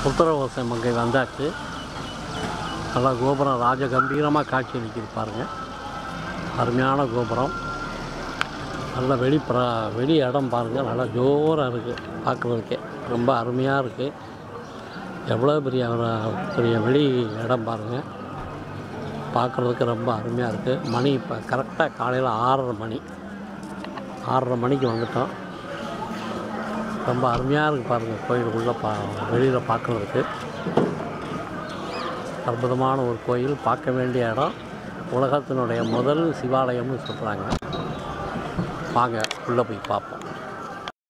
உத்தரவாச மங்கை வந்தாச்சு நல்லா கோபுரம் ராஜ கம்பீரமாக காட்சி அளிக்குது பாருங்கள் அருமையான கோபுரம் நல்ல வெளி பிர வெளி இடம் பாருங்கள் நல்லா ஜோராக இருக்குது பார்க்குறதுக்கே ரொம்ப அருமையாக இருக்குது எவ்வளோ பெரிய ஒரு- பெரிய வெளி இடம் பாருங்கள் பார்க்குறதுக்கு ரொம்ப அருமையாக இருக்குது மணி இப்போ கரெக்டாக காலையில் ஆறரை மணி ஆறரை மணிக்கு வந்துட்டோம் ரொம்ப அருமையாக இருக்குது பாருங்கள் கோயிலுக்குள்ளே பா வெளியில் பார்க்குறதுக்கு அற்புதமான ஒரு கோயில் பார்க்க வேண்டிய இடம் உலகத்தினுடைய முதல் சிவாலயம்னு சொல்கிறாங்க வாங்க உள்ளே போய் பார்ப்போம்